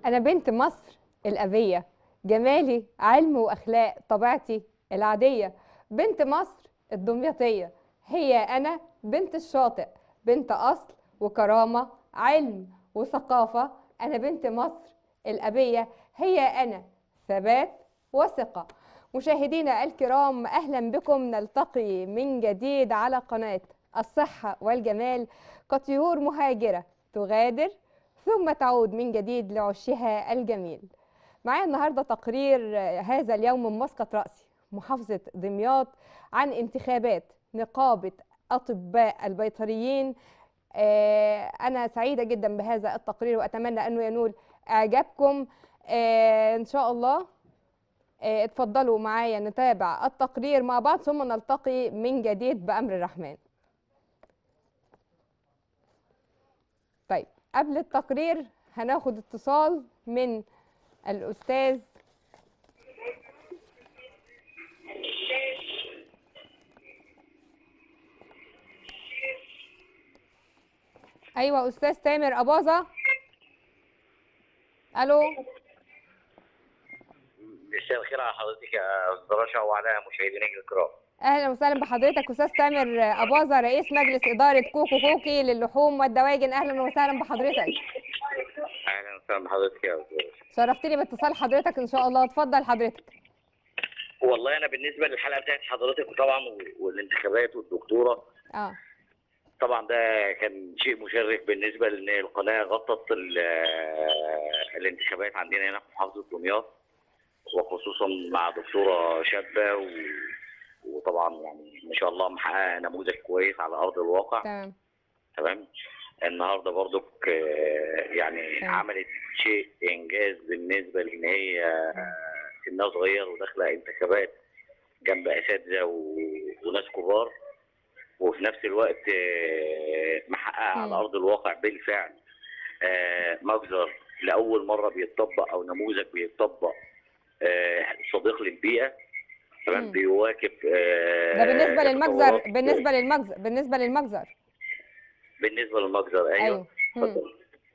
أنا بنت مصر الأبية جمالي علم وأخلاق طبيعتي العادية بنت مصر الدمياطية هي أنا بنت الشاطئ بنت أصل وكرامة علم وثقافة أنا بنت مصر الأبية هي أنا ثبات وثقة مشاهدينا الكرام أهلا بكم نلتقي من جديد على قناة الصحة والجمال كطيور مهاجرة تغادر ثم تعود من جديد لعشها الجميل معايا النهارده تقرير هذا اليوم من مسقط رأسي محافظة دمياط عن انتخابات نقابة أطباء البيطريين آه، أنا سعيدة جدا بهذا التقرير وأتمنى أنه ينول إعجابكم آه، إن شاء الله آه، اتفضلوا معايا نتابع التقرير مع بعض ثم نلتقي من جديد بأمر الرحمن طيب قبل التقرير هناخد اتصال من الأستاذ أيوة أستاذ تامر أباظة ألو مساء الخير على حضرتك يا استاذ رشا وعلى مشاهدينك الكرام. أهلا وسهلا بحضرتك أستاذ تامر أباظة رئيس مجلس إدارة كوكو كوكي للحوم والدواجن أهلا وسهلا بحضرتك اهلا وسهلا بحضرتك يا استاذ رشا. شرفتني باتصال حضرتك إن شاء الله اتفضل حضرتك والله انا بالنسبه للحلقه بتاعت حضرتك وطبعا والانتخابات والدكتوره اه طبعا ده كان شيء مشرف بالنسبه لان القناه غطت ال- الانتخابات عندنا هنا في محافظه دمياط وخصوصا مع دكتوره شابه و... وطبعا يعني ما شاء الله محققه نموذج كويس على ارض الواقع تمام تمام النهارده برضك آه، يعني تمام. عملت شيء انجاز بالنسبه لان هي آه، سنها صغير وداخله انتخابات جنب اساتذه و- وناس كبار وفي نفس الوقت آه، محققه مم. على ارض الواقع بالفعل آه، مجزر لاول مره بيتطبق او نموذج بيتطبق آه، صديق للبيئه مم. تمام بيواكب آه، ده بالنسبة للمجزر التطورات. بالنسبة للمجزر بالنسبة للمجزر بالنسبه للمجزر ايوه, أيوه مم. اتفضل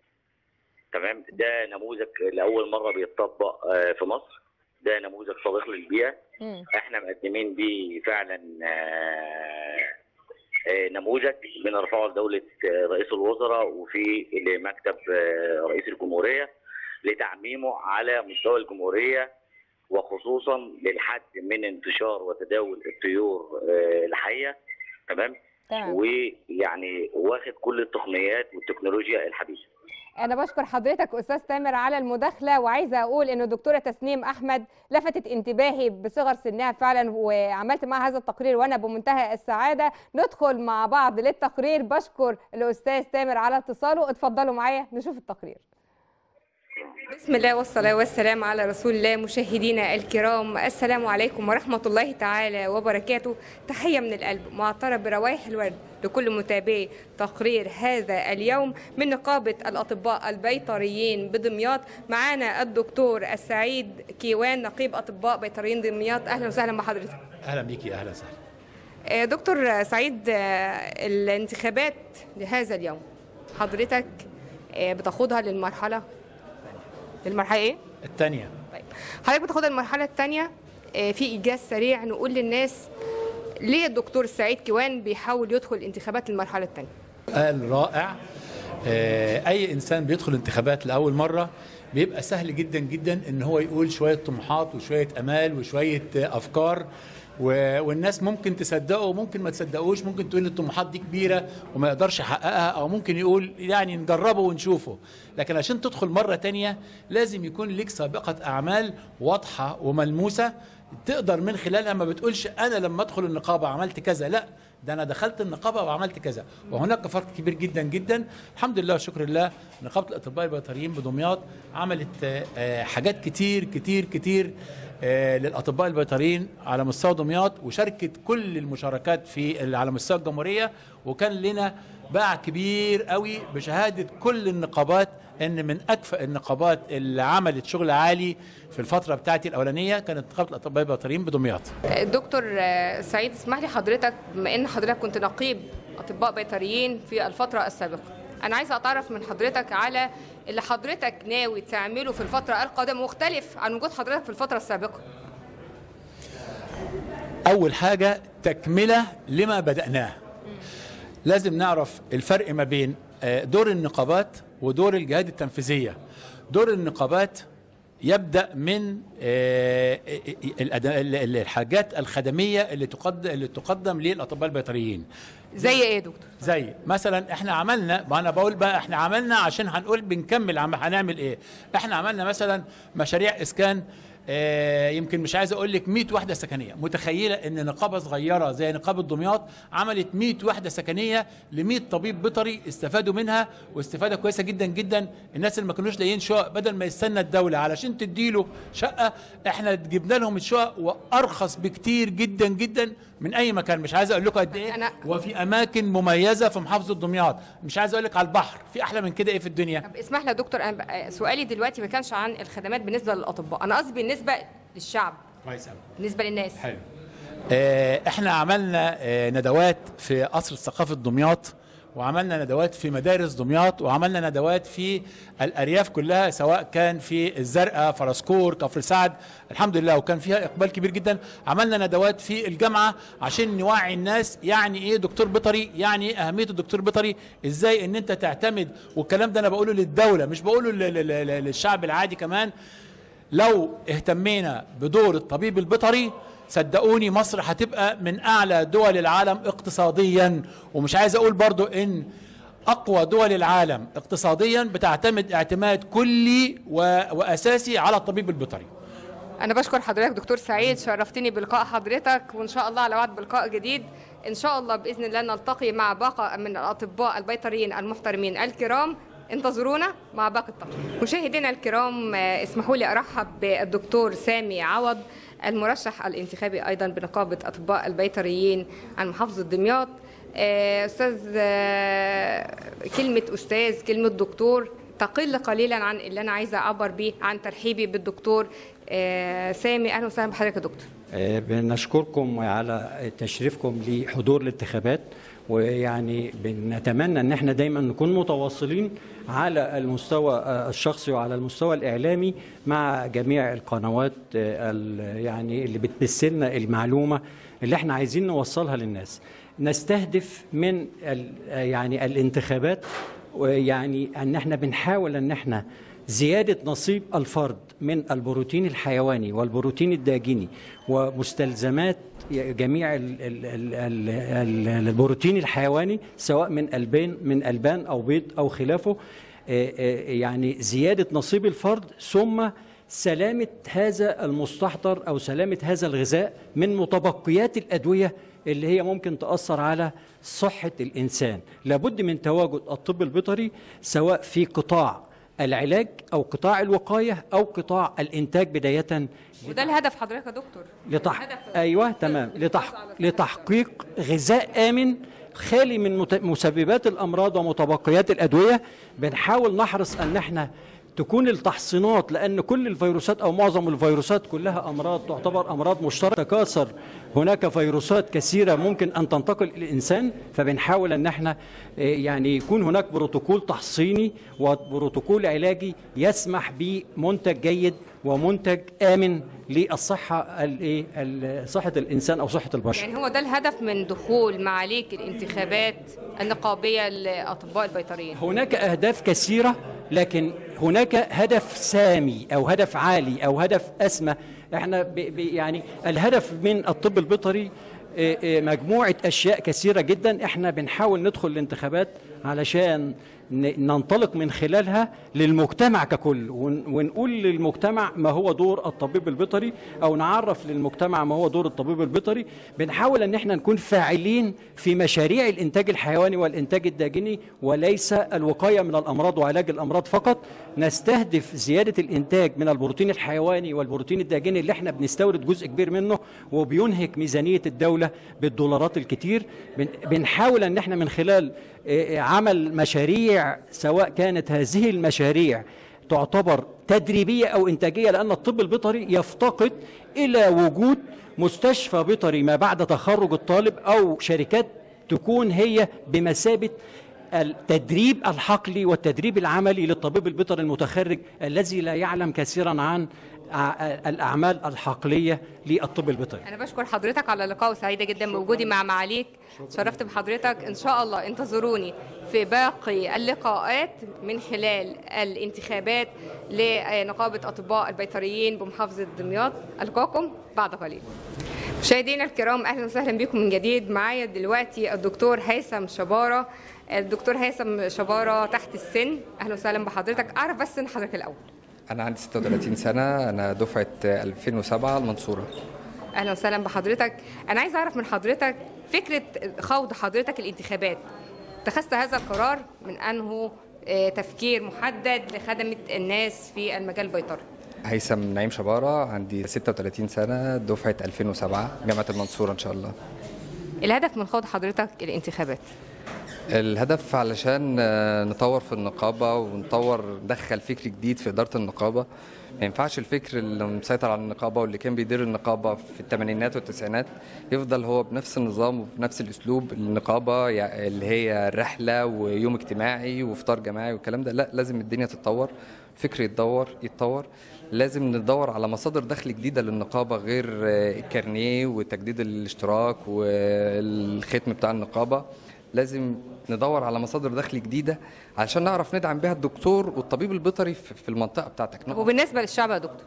تمام ده نموذج لاول مره بيتطبق آه، في مصر ده نموذج صديق للبيئه مم. احنا مقدمين بيه فعلا آه، آه، نموذج بنرفعه لدوله آه، رئيس الوزراء وفي لمكتب آه، رئيس الجمهوريه لتعميمه على مستوى الجمهوريه وخصوصا للحد من انتشار وتداول الطيور آه، الحيه تمام تمام ويعني واخد كل التقنيات والتكنولوجيا الحديثه انا بشكر حضرتك استاذ تامر على المداخله وعايزه اقول ان الدكتوره تسنيم احمد لفتت انتباهي بصغر سنها فعلا وعملت معها هذا التقرير وانا بمنتهى السعاده ندخل مع بعض للتقرير بشكر الاستاذ تامر على اتصاله اتفضلوا معايا نشوف التقرير بسم الله والصلاة والسلام على رسول الله مشاهدينا الكرام السلام عليكم ورحمة الله تعالى وبركاته تحية من القلب معطرة بروايح الورد لكل متابعي تقرير هذا اليوم من نقابة الأطباء البيطريين بدمياط معانا الدكتور السعيد كيوان نقيب أطباء بيطريين دمياط أهلا وسهلا بحضرتك اهلا بيكي اهلا وسهلا آه، دكتور سعيد آه، الانتخابات لهذا اليوم حضرتك آه، بتاخدها للمرحلة للمرحلة ايه؟ الثانيه طيب حضرتك بتاخدها المرحلة الثانية في إيجاز سريع نقول للناس ليه الدكتور سعيد كيوان بيحاول يدخل انتخابات المرحلة الثانية؟ قال رائع آه، اي انسان بيدخل انتخابات لاول مره بيبقى سهل جدا جدا ان هو يقول شويه طموحات وشويه امال وشويه آه، افكار و- والناس ممكن تصدقه وممكن ما تصدقوش ممكن تقول الطموحات دي كبيره وما يقدرش يحققها او ممكن يقول يعني نجربه ونشوفه لكن عشان تدخل مره تانية لازم يكون ليك سابقه اعمال واضحه وملموسه تقدر من خلالها ما بتقولش انا لما ادخل النقابه عملت كذا لا ده انا دخلت النقابه وعملت كذا وهناك فرق كبير جدا جدا الحمد لله وشكر الله نقابه الاطباء البيطريين بدمياط عملت آه، آه، حاجات كتير كتير كتير آه، للاطباء البيطريين على مستوى دمياط وشاركت كل المشاركات في على مستوى الجمهوريه وكان لنا باع كبير قوي بشهاده كل النقابات ان من اكفأ النقابات اللي عملت شغل عالي في الفتره بتاعتي الاولانيه كانت نقابه الاطباء البيطريين بدمياط دكتور سعيد اسمح لي حضرتك بما ان حضرتك كنت نقيب اطباء بيطريين في الفتره السابقه انا عايزه اتعرف من حضرتك على اللي حضرتك ناوي تعمله في الفتره القادمه مختلف عن وجود حضرتك في الفتره السابقه اول حاجه تكمله لما بداناه لازم نعرف الفرق ما بين آه، دور النقابات ودور الجهات التنفيذيه دور النقابات يبدا من آه، الأد- ال- ال- الحاجات الخدميه اللي تقدم اللي تقدم للاطباء البيطريين زي ايه يا دكتور زي مثلا احنا عملنا ما انا بقول بقى احنا عملنا عشان هنقول بنكمل عم هنعمل ايه احنا عملنا مثلا مشاريع اسكان اه يمكن مش عايز اقول لك 100 وحده سكنيه متخيله ان نقابه صغيره زي نقابه دمياط عملت 100 وحده سكنيه ل 100 طبيب بيطري استفادوا منها واستفاده كويسه جدا جدا الناس اللي ما كانوش لاقيين شقق بدل ما يستنى الدوله علشان تديله شقه احنا جبنا لهم الشقق وارخص بكتير جدا جدا من اي مكان مش عايز اقول لكم قد ايه أنا- وفي اماكن مميزه في محافظه دمياط مش عايز اقول لك على البحر في احلى من كده ايه في الدنيا طب اسمح لي يا دكتور انا بقى- سؤالي دلوقتي ما كانش عن الخدمات بالنسبه للاطباء انا قصدي بالنسبه للشعب كويس قوي بالنسبه للناس حلو آه، احنا عملنا آه، ندوات في قصر الثقافه دمياط وعملنا ندوات في مدارس دمياط وعملنا ندوات في الارياف كلها سواء كان في الزرقاء فرسكور كفر سعد الحمد لله وكان فيها اقبال كبير جدا عملنا ندوات في الجامعه عشان نوعي الناس يعني ايه دكتور بيطري يعني ايه اهميه الدكتور بيطري ازاي ان انت تعتمد والكلام ده انا بقوله للدوله مش بقوله لل- لل- لل- للشعب العادي كمان لو اهتمينا بدور الطبيب البيطري صدقوني مصر هتبقى من اعلى دول العالم اقتصاديا ومش عايز اقول برضو ان اقوى دول العالم اقتصاديا بتعتمد اعتماد كلي و... واساسي على الطبيب البيطري انا بشكر حضرتك دكتور سعيد شرفتني بلقاء حضرتك وان شاء الله على وعد بلقاء جديد ان شاء الله باذن الله نلتقي مع باقه من الاطباء البيطريين المحترمين الكرام انتظرونا مع باقي التقرير مشاهدينا الكرام آه، اسمحوا لي ارحب بالدكتور سامي عوض المرشح الانتخابي ايضا بنقابه اطباء البيطريين عن محافظه دمياط آه، استاذ آه، كلمه استاذ كلمه دكتور تقل قليلا عن اللي انا عايزه اعبر بيه عن ترحيبي بالدكتور آه، سامي اهلا وسهلا بحضرتك يا دكتور آه، بنشكركم على تشريفكم لحضور الانتخابات ويعني بنتمنى ان احنا دايما نكون متواصلين على المستوى آه، الشخصي وعلى المستوى الاعلامي مع جميع القنوات آه، ال- يعني اللي بتبث لنا المعلومه اللي احنا عايزين نوصلها للناس نستهدف من ال- آه، يعني الانتخابات ويعني ان احنا بنحاول ان احنا زيادة نصيب الفرد من البروتين الحيواني والبروتين الداجني ومستلزمات جميع ال- ال- ال- ال- ال- البروتين الحيواني سواء من ألبان من ألبان أو بيض أو خلافه آه، آه، يعني زيادة نصيب الفرد ثم سلامة هذا المستحضر أو سلامة هذا الغذاء من متبقيات الأدوية اللي هي ممكن تأثر على صحة الإنسان لابد من تواجد الطب البيطري سواء في قطاع العلاج أو قطاع الوقاية أو قطاع الإنتاج بداية وده الهدف حضرتك يا دكتور لتح... الهدف- أيوة تمام لتح... لتحقيق غذاء آمن خالي من مت... مسببات الأمراض ومتبقيات الأدوية بنحاول نحرص أن احنا تكون التحصينات لأن كل الفيروسات أو معظم الفيروسات كلها أمراض تعتبر أمراض مشتركة تكاثر هناك فيروسات كثيرة ممكن أن تنتقل إلى الإنسان فبنحاول أن احنا آه، يعني يكون هناك بروتوكول تحصيني وبروتوكول علاجي يسمح بمنتج جيد ومنتج آمن للصحة الإيه ال- صحة الإنسان أو صحة البشر يعني هو ده الهدف من دخول معاليك الانتخابات النقابيه لاطباء البيطريين هناك أهداف كثيرة لكن هناك هدف سامي أو هدف عالي أو هدف أسمى احنا ب ب يعني الهدف من الطب البيطري آه، آه، مجموعة أشياء كثيرة جدا احنا بنحاول ندخل الانتخابات علشان ن- ننطلق من خلالها للمجتمع ككل ون- ونقول للمجتمع ما هو دور الطبيب البيطري او نعرف للمجتمع ما هو دور الطبيب البيطري بنحاول ان احنا نكون فاعلين في مشاريع الانتاج الحيواني والانتاج الداجني وليس الوقايه من الامراض وعلاج الامراض فقط نستهدف زياده الانتاج من البروتين الحيواني والبروتين الداجني اللي احنا بنستورد جزء كبير منه وبينهك ميزانيه الدوله بالدولارات الكتير بن- بنحاول ان احنا من خلال آه، آه، عمل مشاريع سواء كانت هذه المشاريع تعتبر تدريبيه او انتاجيه لان الطب البيطري يفتقد الى وجود مستشفى بيطري ما بعد تخرج الطالب او شركات تكون هي بمثابه التدريب الحقلي والتدريب العملي للطبيب البيطري المتخرج الذي لا يعلم كثيرا عن ع- الأعمال الحقلية للطب البيطري انا بشكر حضرتك على اللقاء وسعيده جدا بوجودي مع معاليك شرفت بحضرتك ان شاء الله انتظروني في باقي اللقاءات من خلال الانتخابات لنقابه اطباء البيطريين بمحافظه دمياط القاكم بعد قليل مشاهدينا الكرام اهلا وسهلا بكم من جديد معايا دلوقتي الدكتور هيثم شباره الدكتور هيثم شباره تحت السن اهلا وسهلا بحضرتك اعرف بس سن حضرتك الاول أنا عندي 36 سنة أنا دفعة 2007 المنصورة اهلا وسهلا بحضرتك انا عايز اعرف من حضرتك فكره خوض حضرتك الانتخابات اتخذت هذا القرار من انه آه، تفكير محدد لخدمه الناس في المجال البيطري هيثم نعيم شبارة عندي 36 سنة دفعة 2007 جامعة المنصورة إن شاء الله الهدف من خوض حضرتك الانتخابات الهدف علشان آه، نطور في النقابة ونطور ندخل فكر جديد في إدارة النقابة ما ينفعش الفكر اللي مسيطر على النقابة واللي كان بيدير النقابة في الثمانينات والتسعينات يفضل هو بنفس النظام وبنفس الأسلوب النقابة يع- اللي هي رحلة ويوم اجتماعي وفطار جماعي والكلام ده لا لازم الدنيا تتطور فكر يتطور يتطور لازم ندور على مصادر دخل جديدة للنقابة غير آه، الكارنيه وتجديد الاشتراك والختم بتاع النقابة لازم ندور على مصادر دخل جديده علشان نعرف ندعم بيها الدكتور والطبيب البيطري في في المنطقه بتاعتك طب وبالنسبه للشعب يا دكتور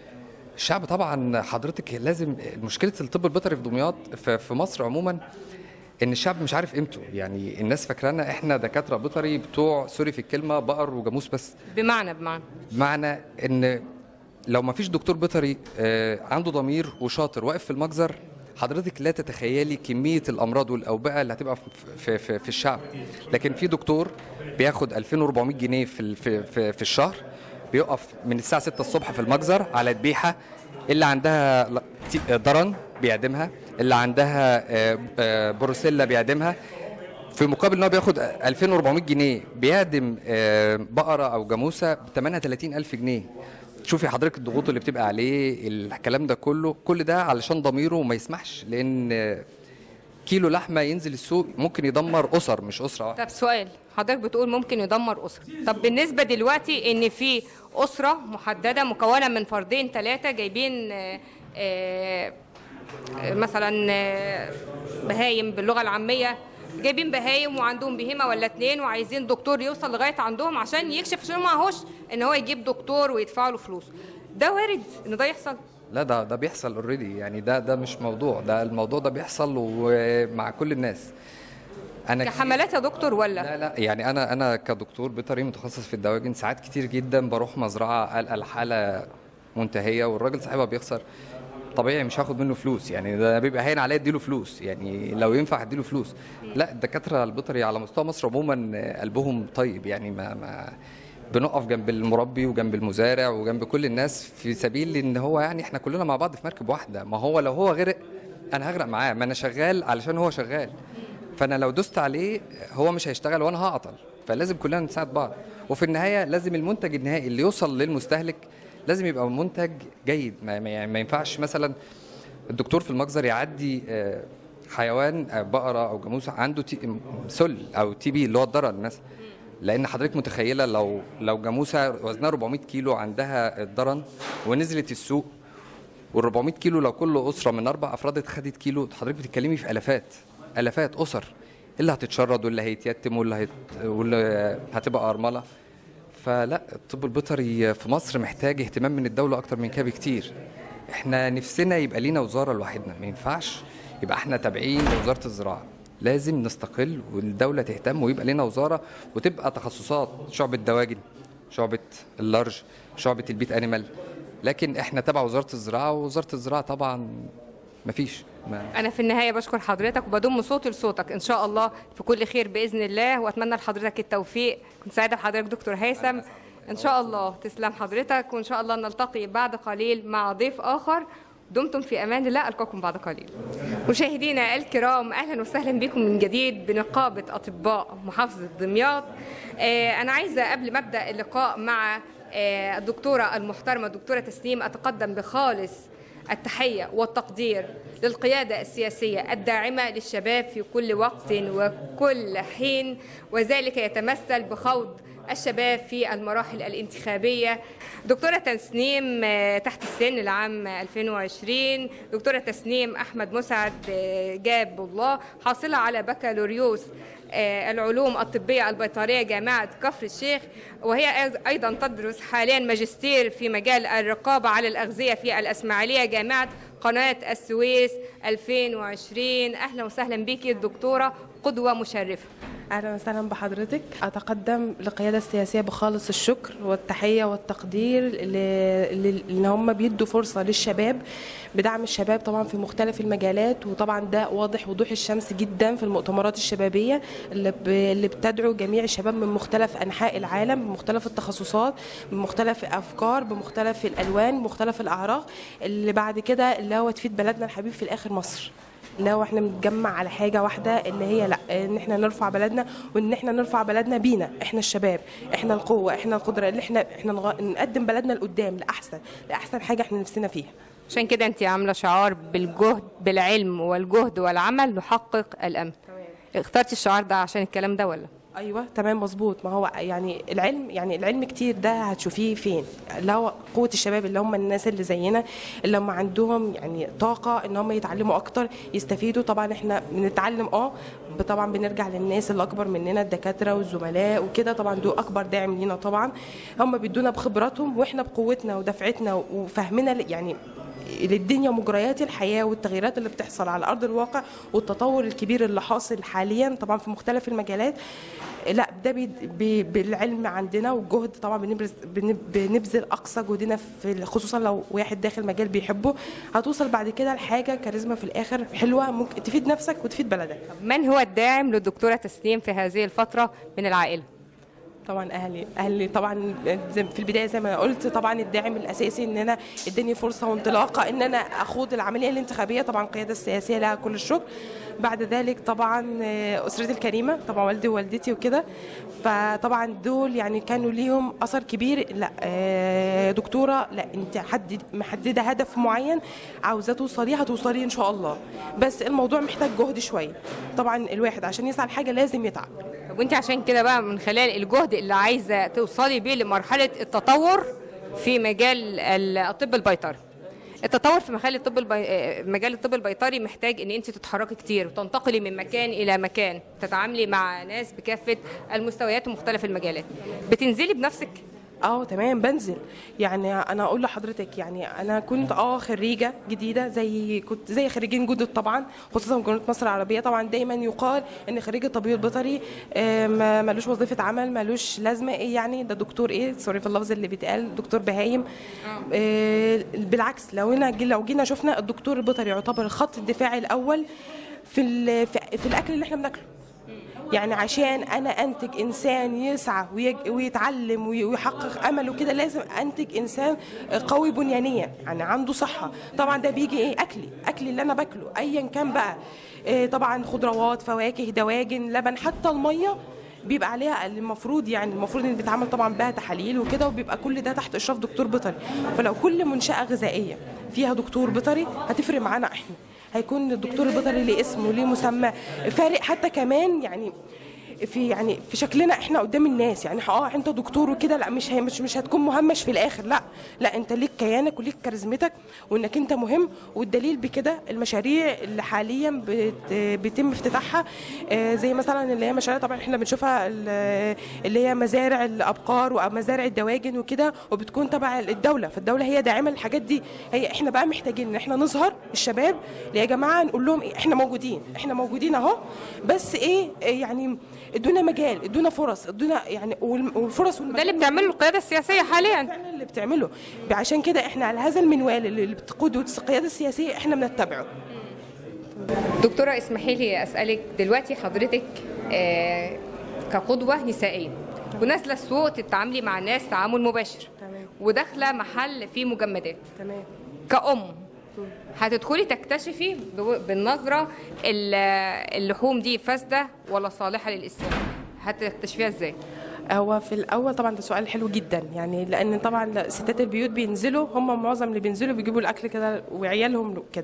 الشعب طبعا حضرتك لازم مشكله الطب البيطري في دمياط في في مصر عموما ان الشعب مش عارف قيمته يعني الناس فاكرانا احنا دكاتره بيطري بتوع سوري في الكلمه بقر وجاموس بس بمعنى بمعنى بمعنى ان لو ما فيش دكتور بيطري آه، عنده ضمير وشاطر واقف في المجزر حضرتك لا تتخيلي كميه الامراض والاوبئه اللي هتبقى في, في, في, في الشعب لكن في دكتور بياخد 2400 جنيه في ال- في, في, في الشهر بيقف من الساعه 6 الصبح في المجزر على ذبيحه اللي عندها ل- تي- ضرن بيعدمها اللي عندها آه، آه، بروسيلا بيعدمها في مقابل ان هو بياخد 2400 جنيه بيعدم آه، بقره او جاموسه بثمنها 30000 جنيه شوفي حضرتك الضغوط اللي بتبقى عليه الكلام ده كله كل ده علشان ضميره ما يسمحش لان آه، كيلو لحمه ينزل السوق ممكن يدمر اسر مش اسره واحده طب سؤال حضرتك بتقول ممكن يدمر اسره طب بالنسبه دلوقتي ان في اسره محدده مكونه من فردين ثلاثه جايبين آه، آه، آه، مثلا آه، بهايم باللغه العاميه جايبين بهايم وعندهم بهيمه ولا اتنين وعايزين دكتور يوصل لغايه عندهم عشان يكشف عشان معهوش ان هو يجيب دكتور ويدفع له فلوس ده وارد ان ده يحصل لا ده ده بيحصل اوريدي يعني ده ده مش موضوع ده الموضوع ده بيحصل ومع كل الناس انا كحملات يا دكتور ولا لا لا يعني انا انا كدكتور بيطري متخصص في الدواجن ساعات كتير جدا بروح مزرعه القى الحاله منتهيه والراجل صاحبها بيخسر طبيعي مش هاخد منه فلوس يعني ده بيبقى هين عليا اديله فلوس يعني لو ينفع اديله فلوس لا الدكاتره البيطري على مستوى مصر عموما قلبهم طيب يعني ما ما بنقف جنب المربي وجنب المزارع وجنب كل الناس في سبيل ان هو يعني احنا كلنا مع بعض في مركب واحده ما هو لو هو غرق انا هغرق معاه ما انا شغال علشان هو شغال فانا لو دوست عليه هو مش هيشتغل وانا هعطل فلازم كلنا نساعد بعض وفي النهايه لازم المنتج النهائي اللي يوصل للمستهلك لازم يبقى منتج جيد ما, ما, يعني ما ينفعش مثلا الدكتور في المجزر يعدي آه، حيوان آه، بقره او جاموسه عنده تي سل او تي بي اللي هو الضرر مثلا لان حضرتك متخيله لو لو جاموسه وزنها 400 كيلو عندها الضرن ونزلت السوق وال 400 كيلو لو كل اسره من اربع افراد خدت كيلو حضرتك بتتكلمي في الافات الافات اسر اللي هتتشرد واللي هيتيتم واللي هيت... واللي هتبقى ارمله فلا الطب البيطري في مصر محتاج اهتمام من الدوله اكتر من كده بكتير احنا نفسنا يبقى لينا وزاره لوحدنا ما ينفعش يبقى احنا تابعين لوزاره الزراعه لازم نستقل والدوله تهتم ويبقى لنا وزاره وتبقى تخصصات شعبه دواجن شعبه اللارج شعبه البيت انيمال لكن احنا تبع وزاره الزراعه ووزاره الزراعه طبعا مفيش ما انا في النهايه بشكر حضرتك وبضم صوتي لصوتك ان شاء الله في كل خير باذن الله واتمنى لحضرتك التوفيق كنت سعيده بحضرتك دكتور هيثم ان شاء الله تسلم حضرتك وان شاء الله نلتقي بعد قليل مع ضيف اخر دمتم في امان الله القاكم بعد قليل مشاهدينا الكرام اهلا وسهلا بكم من جديد بنقابه اطباء محافظه دمياط آه، انا عايزه قبل ما ابدا اللقاء مع آه، الدكتوره المحترمه الدكتوره تسنيم اتقدم بخالص التحية والتقدير للقيادة السياسية الداعمة للشباب في كل وقت وكل حين وذلك يتمثل بخوض الشباب في المراحل الانتخابية دكتورة تسنيم آه، تحت السن العام 2020 دكتورة تسنيم أحمد مسعد آه، جاب الله حاصلة على بكالوريوس آه، العلوم الطبية البيطرية جامعة كفر الشيخ وهي أيض- أيضا تدرس حاليا ماجستير في مجال الرقابة على الأغذية في الإسماعيلية جامعة قناة السويس 2020 أهلا وسهلا بك الدكتورة قدوة مشرفة اهلا وسهلا بحضرتك اتقدم للقياده السياسيه بخالص الشكر والتحيه والتقدير ل- ل- ان هم بيدوا فرصه للشباب بدعم الشباب طبعا في مختلف المجالات وطبعا ده واضح وضوح الشمس جدا في المؤتمرات الشبابيه اللي, ب... اللي بتدعو جميع الشباب من مختلف انحاء العالم بمختلف التخصصات بمختلف الافكار بمختلف الالوان بمختلف الاعراق اللي بعد كده اللي هو تفيد بلدنا الحبيب في الاخر مصر لو احنا بنتجمع على حاجه واحده اللي هي لا ان احنا نرفع بلدنا وان احنا نرفع بلدنا بينا احنا الشباب احنا القوه احنا القدره اللي احنا احنا نغ- نقدم بلدنا لقدام لاحسن لاحسن حاجه احنا نفسنا فيها عشان كده أنت عاملة شعار بالجهد بالعلم والجهد والعمل نحقق الأمن اخترتي الشعار ده عشان الكلام ده ولا؟ ايوه تمام مظبوط ما هو يعني العلم يعني العلم كتير ده هتشوفيه فين اللي هو قوه الشباب اللي هم الناس اللي زينا اللي هم عندهم يعني طاقه ان هم يتعلموا اكتر يستفيدوا طبعا احنا بنتعلم اه ب- طبعا بنرجع للناس اللي اكبر مننا الدكاتره والزملاء وكده طبعا دول اكبر داعم لينا طبعا هم بيدونا بخبراتهم واحنا بقوتنا ودفعتنا وفهمنا ل- يعني للدنيا ومجريات الحياه والتغييرات اللي بتحصل على ارض الواقع والتطور الكبير اللي حاصل حاليا طبعا في مختلف المجالات لا ده بي بي بالعلم عندنا والجهد طبعا بنبرز بن- بنبذل اقصى جهدنا في خصوصا لو واحد داخل مجال بيحبه هتوصل بعد كده لحاجه كاريزما في الاخر حلوه ممكن تفيد نفسك وتفيد بلدك من هو الداعم للدكتورة تسنيم في هذه الفترة من العائلة؟ طبعا اهلي اهلي طبعا زي- في البدايه زي ما قلت طبعا الداعم الاساسي ان انا اداني فرصه وانطلاقه ان انا اخوض العمليه الانتخابيه طبعا القياده السياسيه لها كل الشكر بعد ذلك طبعا آه، اسرتي الكريمه طبعا والدي ووالدتي وكده فطبعا دول يعني كانوا ليهم اثر كبير لا آه، دكتوره لا انت حدد محدده هدف معين عاوزاه توصليه هتوصليه ان شاء الله بس الموضوع محتاج جهد شويه طبعا الواحد عشان يسعى لحاجه لازم يتعب طب وانت عشان كده بقى من خلال الجهد اللي عايزه توصلي بيه لمرحله التطور في مجال ال- الطب البيطري التطور في مجال الطب البي... آه، مجال الطب البيطري محتاج ان انت تتحركي كتير وتنتقلي من مكان الى مكان تتعاملي مع ناس بكافه المستويات ومختلف المجالات بتنزلي بنفسك اه تمام بنزل يعني انا اقول لحضرتك يعني انا كنت اه خريجه جديده زي كنت زي خريجين جدد طبعا خصوصا جمهوريه مصر العربيه طبعا دايما يقال ان خريج الطبيب البيطري آه، ما- ملوش وظيفه عمل ملوش لازمه ايه يعني ده دكتور ايه سوري في اللفظ اللي بيتقال دكتور بهايم آه، بالعكس لو انا لو جينا شفنا الدكتور البيطري يعتبر الخط الدفاعي الاول في ال- في في الاكل اللي احنا بناكله يعني عشان انا انتج انسان يسعى ويج- ويتعلم وي- ويحقق امله كده لازم انتج انسان قوي بنيانيا يعني عنده صحه طبعا ده بيجي ايه اكلي اكلي اللي انا باكله ايا كان بقى إيه طبعا خضروات فواكه دواجن لبن حتى الميه بيبقى عليها المفروض يعني المفروض ان بيتعمل طبعا بها تحاليل وكده وبيبقى كل ده تحت اشراف دكتور بيطري فلو كل منشاه غذائيه فيها دكتور بيطري هتفرق معانا احنا هيكون الدكتور البيطري ليه اسم وليه مسمى فارق حتى كمان يعني في يعني في شكلنا احنا قدام الناس يعني اه انت دكتور وكده لا مش هي مش مش هتكون مهمش في الاخر لا لا انت ليك كيانك وليك كاريزمتك وانك انت مهم والدليل بكده المشاريع اللي حاليا بت بيتم افتتاحها آه، زي مثلا اللي هي مشاريع طبعا احنا بنشوفها ال- اللي هي مزارع الابقار ومزارع الدواجن وكده وبتكون تبع الدوله فالدوله هي داعمه للحاجات دي هي احنا بقى محتاجين ان احنا نظهر الشباب يا جماعه نقول لهم إيه احنا موجودين احنا موجودين اهو بس ايه إيه يعني ادونا مجال ادونا فرص ادونا يعني والم- والفرص ده اللي بتعمله القياده السياسيه حاليا فعلا اللي بتعمله عشان كده احنا على هذا المنوال اللي اللي بتقوده القياده السياسيه احنا بنتبعه دكتورة اسمحي لي أسألك دلوقتي حضرتك آه، كقدوة نسائية ونازلة السوق تتعاملي مع الناس تعامل مباشر تمام. وداخلة محل فيه مجمدات تمام كأم هتدخلي تكتشفي بو- بالنظرة ال- اللحوم دي فاسدة ولا صالحة للإسلام هتكتشفيها ازاي؟ هو في الاول طبعا ده سؤال حلو جدا يعني لان طبعا ستات البيوت بينزلوا هم معظم اللي بينزلوا بيجيبوا الاكل كده وعيالهم كده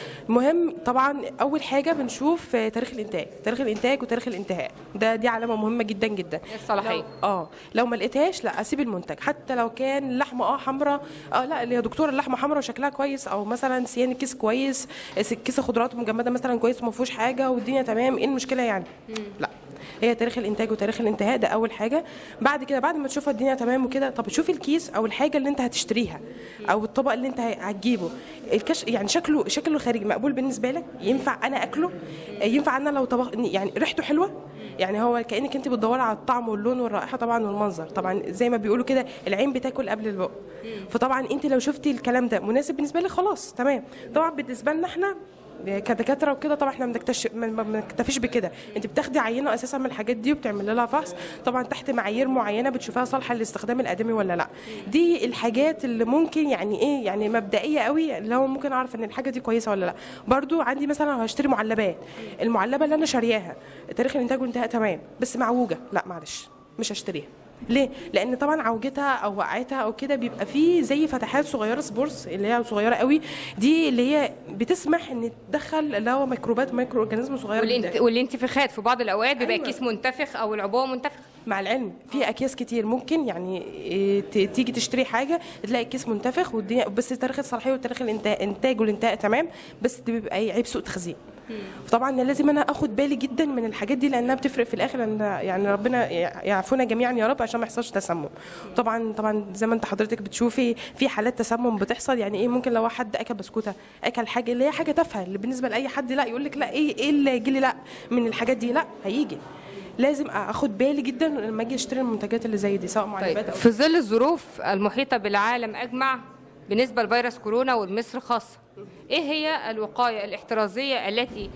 المهم طبعا اول حاجه بنشوف آه، تاريخ الانتاج تاريخ الانتاج وتاريخ الانتهاء ده دي علامه مهمه جدا جدا الصلاحية. لو- اه لو ما لقيتهاش لا اسيب المنتج حتى لو كان اللحمه اه حمراء اه لا يا دكتور اللحمه حمراء وشكلها كويس او مثلا سيان الكيس كويس كيس خضروات مجمده مثلا كويس وما فيهوش حاجه والدنيا تمام ايه المشكله يعني لا هي تاريخ الانتاج وتاريخ الانتهاء ده اول حاجه بعد كده بعد ما تشوف الدنيا تمام وكده طب شوف الكيس او الحاجه اللي انت هتشتريها او الطبق اللي انت هتجيبه الكش يعني شكله شكله الخارجي مقبول بالنسبه لك ينفع انا اكله ينفع انا لو طبخ يعني ريحته حلوه يعني هو كانك انت بتدوري على الطعم واللون والرائحه طبعا والمنظر طبعا زي ما بيقولوا كده العين بتاكل قبل البق فطبعا انت لو شفتي الكلام ده مناسب بالنسبه لك خلاص تمام طبعا بالنسبه لنا احنا كدكاتره وكده طبعا احنا ما بنكتش- ما ما بنكتفيش بكده انت بتاخدي عينه اساسا من الحاجات دي وبتعمل لها فحص طبعا تحت معايير معينه بتشوفها صالحه للاستخدام الادمي ولا لا دي الحاجات اللي ممكن يعني ايه يعني مبدئيه قوي اللي هو ممكن اعرف ان الحاجه دي كويسه ولا لا برضو عندي مثلا لو هشتري معلبات المعلبه اللي انا شارياها تاريخ الانتاج والانتهاء تمام بس معوجه لا معلش مش هشتريها ليه؟ لأن طبعا عوجتها أو وقعتها أو كده بيبقى فيه زي فتحات صغيرة سبورس اللي هي صغيرة قوي دي اللي هي بتسمح إن تدخل اللي هو ميكروبات مايكرو أورجانيزم صغيرة والانت... جدا. والانتفاخات في بعض الاوقات بيبقى أيوة. الكيس منتفخ او العبوه منتفخه مع العلم في اكياس كتير ممكن يعني إيه، ت- تيجي تشتري حاجه تلاقي الكيس منتفخ والدنيا بس تاريخ الصلاحيه وتاريخ الانتاج الانتاج والانتهاء تمام بس ده بيبقى إيه، عيب سوء تخزين فطبعا لازم انا اخد بالي جدا من الحاجات دي لانها بتفرق في الاخر لان يعني ربنا يعافونا جميعا يا رب عشان ما يحصلش تسمم طبعا طبعا زي ما انت حضرتك بتشوفي في حالات تسمم بتحصل يعني ايه ممكن لو حد اكل بسكوته اكل حاجه اللي هي حاجه تافهه اللي بالنسبه لاي حد لا يقول لك لا ايه ايه اللي يجي لي لا من الحاجات دي لا هيجي لازم اخد بالي جدا لما اجي اشتري المنتجات اللي زي دي سواء معلبات طيب او في ظل الظروف المحيطه بالعالم اجمع بالنسبه لفيروس كورونا والمصر خاصه ايه هي الوقايه الاحترازيه التي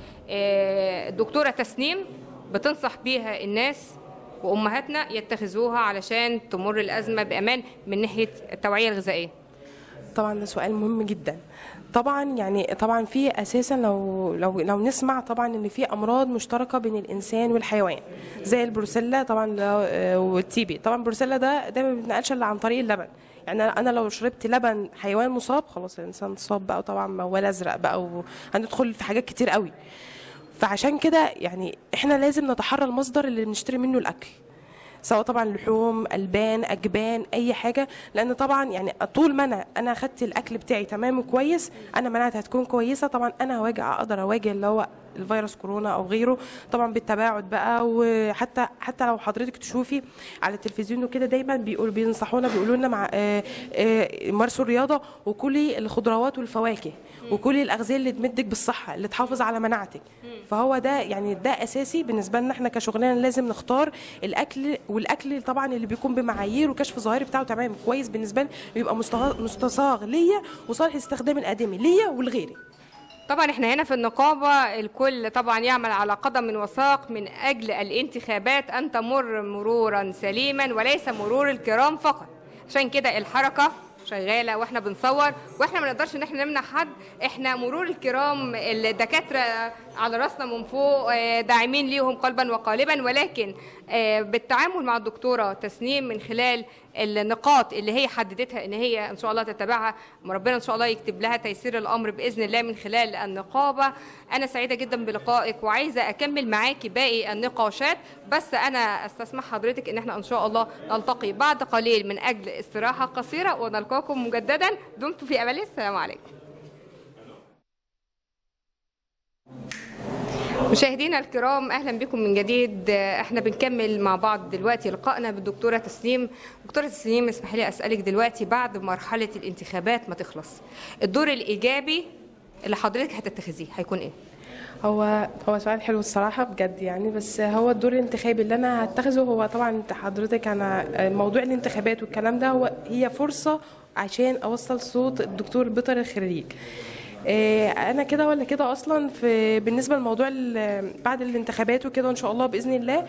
آه، الدكتوره تسنيم بتنصح بيها الناس وامهاتنا يتخذوها علشان تمر الازمه بامان من ناحيه التوعيه الغذائيه طبعا ده سؤال مهم جدا طبعا يعني طبعا في اساسا لو لو لو نسمع طبعا ان في امراض مشتركه بين الانسان والحيوان زي البروسيلا طبعا ده- آه، والتيبي طبعا البروسيلا ده ده ما بيتنقلش الا عن طريق اللبن يعني انا لو شربت لبن حيوان مصاب خلاص الانسان صاب بقى طبعا موال ازرق بقى وهندخل في حاجات كتير قوي فعشان كده يعني احنا لازم نتحرى المصدر اللي بنشتري منه الاكل سواء طبعا لحوم البان اجبان اي حاجه لان طبعا يعني طول ما انا انا اخدت الاكل بتاعي تمام وكويس انا مناعتي هتكون كويسه طبعا انا هواجه اقدر اواجه اللي هو الفيروس كورونا او غيره طبعا بالتباعد بقى وحتى حتى لو حضرتك تشوفي على التلفزيون وكده دايما بيقول بينصحونا بيقولوا لنا مع آه، آه، مارسوا الرياضه وكلي الخضروات والفواكه وكلي الاغذيه اللي تمدك بالصحه اللي تحافظ على مناعتك فهو ده يعني ده اساسي بالنسبه لنا احنا كشغلانه لازم نختار الاكل والاكل طبعا اللي بيكون بمعايير وكشف ظاهري بتاعه تمام كويس بالنسبه لي بيبقى مستغ- مستصاغ ليا وصالح الاستخدام الادمي ليا ولغيري طبعا احنا هنا في النقابة الكل طبعا يعمل على قدم وساق من أجل الانتخابات أن تمر مرورا سليما وليس مرور الكرام فقط عشان كده الحركة شغالة واحنا بنصور واحنا ما نقدرش ان احنا نمنع حد احنا مرور الكرام الدكاترة على راسنا من فوق آه، داعمين ليهم قلبا وقالبا ولكن آه، بالتعامل مع الدكتورة تسنيم من خلال النقاط اللي هي حددتها ان هي ان شاء الله تتبعها ربنا ان شاء الله يكتب لها تيسير الامر باذن الله من خلال النقابه انا سعيده جدا بلقائك وعايزه اكمل معاكي باقي النقاشات بس انا استسمح حضرتك ان احنا ان شاء الله نلتقي بعد قليل من اجل استراحه قصيره ونلقاكم مجددا دمتم في امان الله. السلام عليكم مشاهدينا الكرام اهلا بكم من جديد احنا بنكمل مع بعض دلوقتي لقائنا بالدكتوره تسنيم دكتوره تسنيم اسمحي لي اسالك دلوقتي بعد مرحله الانتخابات ما تخلص الدور الايجابي اللي حضرتك هتتخذيه هيكون ايه هو هو سؤال حلو الصراحة بجد يعني بس هو الدور الانتخابي اللي أنا هتخذه هو طبعا انت حضرتك أنا موضوع الانتخابات والكلام ده هو هي فرصة عشان أوصل صوت الدكتور بيطر الخريج إيه، انا كده ولا كده اصلا في بالنسبه لموضوع ال- بعد الانتخابات وكده ان شاء الله باذن الله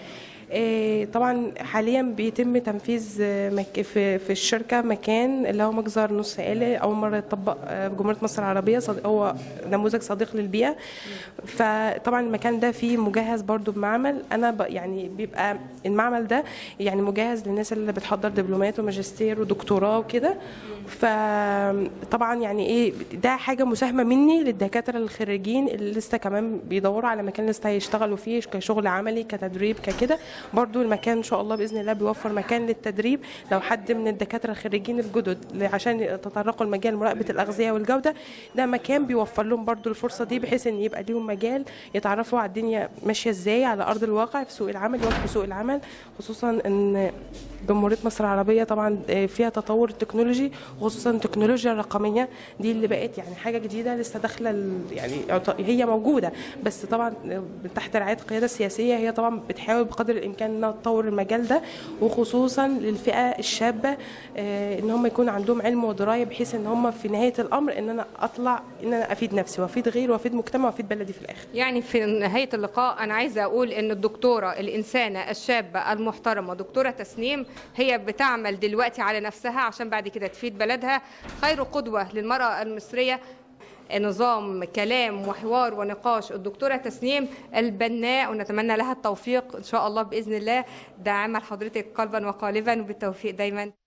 آه، طبعا حاليا بيتم تنفيذ آه، مك- في في الشركه مكان اللي هو مجزر نص آلي اول مره يطبق آه، في جمهوريه مصر العربيه صد- هو نموذج صديق للبيئه فطبعا المكان ده فيه مجهز برضو بمعمل انا ب يعني بيبقى المعمل ده يعني مجهز للناس اللي بتحضر دبلومات وماجستير ودكتوراه وكده فطبعا يعني ايه ده حاجه مساهمه مني للدكاتره الخريجين اللي لسه كمان بيدوروا على مكان لسه هيشتغلوا فيه كشغل عملي كتدريب ككده برضو المكان ان شاء الله باذن الله بيوفر مكان للتدريب لو حد من الدكاتره الخريجين الجدد عشان يتطرقوا لمجال مراقبه الاغذيه والجوده ده مكان بيوفر لهم برضو الفرصه دي بحيث ان يبقى ليهم مجال يتعرفوا على الدنيا ماشيه ازاي على ارض الواقع في سوق العمل يواجهوا سوق العمل خصوصا ان جمهوريه مصر العربيه طبعا فيها تطور تكنولوجي وخصوصا التكنولوجيا الرقميه دي اللي بقت يعني حاجه جديده لسه داخله ال- يعني هي موجوده بس طبعا تحت رعايه القياده السياسيه هي طبعا بتحاول بقدر الامكان انها تطور المجال ده وخصوصا للفئه الشابه آه، ان هم يكون عندهم علم ودرايه بحيث ان هم في نهايه الامر ان انا اطلع ان انا افيد نفسي وافيد غيري وافيد مجتمع وافيد بلدي في الاخر يعني في نهاية اللقاء أنا عايزة أقول إن الدكتورة الإنسانة الشابة المحترمة دكتورة تسنيم هي بتعمل دلوقتي على نفسها عشان بعد كده تفيد بلدها خير قدوة للمرأة المصرية نظام كلام وحوار ونقاش الدكتورة تسنيم البناء ونتمنى لها التوفيق إن شاء الله بإذن الله داعمة لحضرتك قلبا وقالبا وبالتوفيق دايما